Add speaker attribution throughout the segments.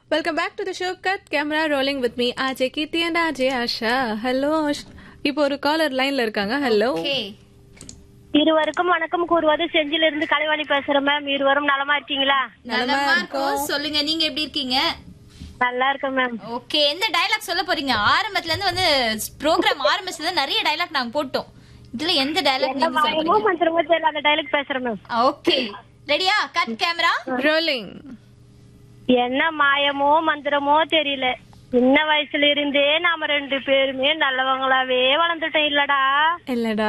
Speaker 1: Welcome back to the show. Cut camera rolling with me, RJ Kirti and RJ Asha. Hello. இப்போ ஒரு collar லைன்ல இருக்காங்க hello
Speaker 2: okay
Speaker 3: இருவருக்கும் வணக்கம் கூறுவது செஞ்சில இருந்து கலைவாணி பேசுறேன் மேம் இருவரும் நலமா இருக்கீங்களா
Speaker 2: நலமா இருக்கோம் சொல்லுங்க நீங்க எப்படி இருக்கீங்க
Speaker 3: நல்லா இருக்கேன் மேம்
Speaker 2: ஓகே எந்த டயலாக் சொல்ல போறீங்க ஆரம்பத்துல இருந்து வந்து ப்ரோக்ராம் ஆரம்பிச்சதுல நிறைய டயலாக் நாங்க போட்டோம் இதுல எந்த டயலாக்
Speaker 3: என்ன
Speaker 2: நீங்க சொல்ல
Speaker 3: மாயமோ
Speaker 2: போறீங்க
Speaker 3: மந்திரமோ தெரியல அந்த டைலாக் பேசுறேன் மேம்
Speaker 2: ஓகே ரெடியா கட் கேமரா
Speaker 1: ரோலிங்
Speaker 3: என்ன மாயமோ மந்திரமோ தெரியல சின்ன வயசுல இருந்தே நாம ரெண்டு பேருமே நல்லவங்களாவே வளர்ந்துட்டோம் இல்லடா
Speaker 1: இல்லடா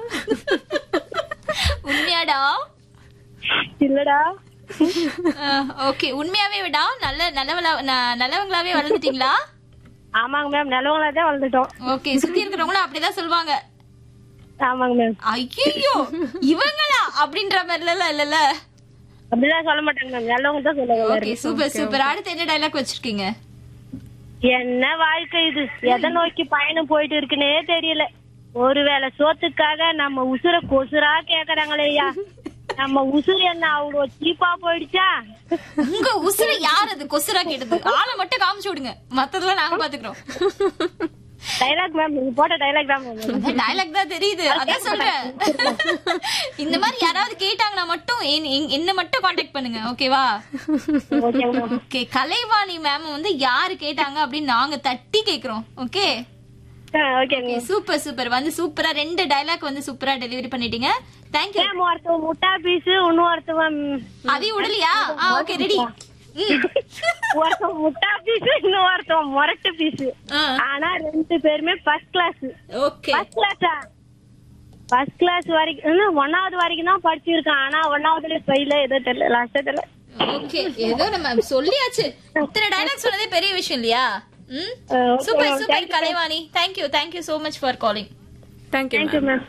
Speaker 2: உண்மையாடா
Speaker 3: இல்லடா
Speaker 2: ஓகே உண்மையாவே விடா நல்ல நல்லவளா ந- நல்லவங்களாவே வளர்ந்துட்டீங்களா
Speaker 3: ஆமாங்க மேம் நல்லவங்களா தான் வளர்ந்துட்டோம்
Speaker 2: ஓகே சுத்தி இருக்கிறவங்களும் அப்படிதான் சொல்லுவாங்க
Speaker 3: ஆமாங்க மேம்
Speaker 2: ஐயோ இவங்களா அப்படின்ற மாதிரி எல்லாம் இல்லல்ல
Speaker 3: அப்படிலாம் சொல்ல மாட்டாங்க மேம் நல்லவங்க தான் சொல்லுவாங்க
Speaker 2: ஓகே சூப்பர் சூப்பர் அடுத்து என்ன டயலாக் வச்சிருக்கீங்க
Speaker 3: என்ன வாழ்க்கை இது எதை நோக்கி பயணம் போயிட்டு இருக்குன்னே தெரியல ஒருவேளை சோத்துக்காக நம்ம உசுர கொசுரா கேக்குறாங்களேயா நம்ம உசுறு என்ன அவ்வளோ சீப்பா போயிடுச்சா
Speaker 2: உங்க உசுர யார் அது கொசுரா கேட்டது ஆளை மட்டும் காமிச்சு விடுங்க மத்ததெல்லாம் நாங்க பாத்துக்கிறோம்
Speaker 3: டைலாக் மேம் நீங்க போட்ட டைலாக் தான் மேம்
Speaker 2: டயலாக் தான் தெரியுது அதான் சொல்றேன் இந்த மாதிரி யாராவது கேட்டாங்கன்னா மட்டும் என்- என்- என்ன மட்டும் காண்டாக்ட் பண்ணுங்க ஓகேவா
Speaker 3: ஓகேங்க மேம்
Speaker 2: ஓகே கலைவாணி மேம் வந்து யாரு கேட்டாங்க அப்படின்னு நாங்க தட்டி கேக்குறோம் ஓகே
Speaker 3: ஓகேங்க
Speaker 2: சூப்பர் சூப்பர் வந்து சூப்பரா ரெண்டு டயலாக் வந்து சூப்பரா டெலிவரி பண்ணிட்டீங்க தேங்க்யூ
Speaker 3: மேம் ஒருத்தவன் முட்டா பீஸ் இன்னும் ஒருத்தவன்
Speaker 2: அதையும் விடலையா ஆ ஓகே ரெடி
Speaker 3: ஒருத்தவன் முட்டா பீஸ் இன்னும் ஒருத்தவன் முரட்டு பீஸ் ஆனா ரெண்டு பேருமே ஃபர்ஸ்ட் கிளாஸ்
Speaker 2: ஓகே
Speaker 3: ஃபர்ஸ்ட் கிளாஸா ஃபர்ஸ்ட் கிளாஸ் வரைக்கும் இன்னும் ஒன்னாவது வரைக்கும் தான் படிச்சிருக்கான் ஆனா ஒன்னாவதுல ஃபெயில ஏதோ தெரியல லாஸ்டா தெரியல
Speaker 2: ஓகே ஏதோ நம்ம சொல்லியாச்சு இத்தனை டயலாக் சொன்னதே பெரிய விஷயம் இல்லையா ம்
Speaker 3: Uh, okay,
Speaker 2: super
Speaker 3: ma'am.
Speaker 2: Super
Speaker 3: Thank you,
Speaker 2: Kalaivani thank you thank you so much for calling
Speaker 1: thank you
Speaker 3: thank you ma'am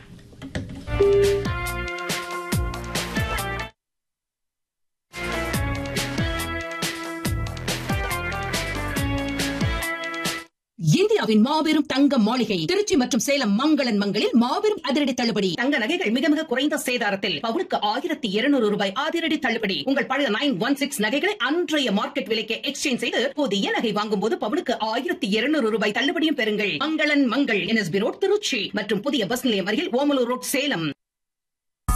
Speaker 4: இந்தியாவின் மாபெரும் தங்க மாளிகை திருச்சி மற்றும் சேலம் மங்களன் மங்களில் மாபெரும் அதிரடி தள்ளுபடி தங்க நகைகள் மிக மிக குறைந்த சேதாரத்தில் பவுனுக்கு ஆயிரத்தி இருநூறு ரூபாய் அதிரடி தள்ளுபடி உங்கள் பழைய நைன் ஒன் சிக்ஸ் நகைகளை அன்றைய மார்க்கெட் விலைக்கு எக்ஸ்சேஞ்ச் செய்து புதிய நகை வாங்கும் போது பவுனுக்கு ஆயிரத்தி இருநூறு ரூபாய் தள்ளுபடியும் பெறுங்கள் மங்களன் மங்கள் என்எஸ்பி ரோட் திருச்சி மற்றும் புதிய பஸ் நிலையம் அருகில் ஓமலூர் ரோட் சேலம்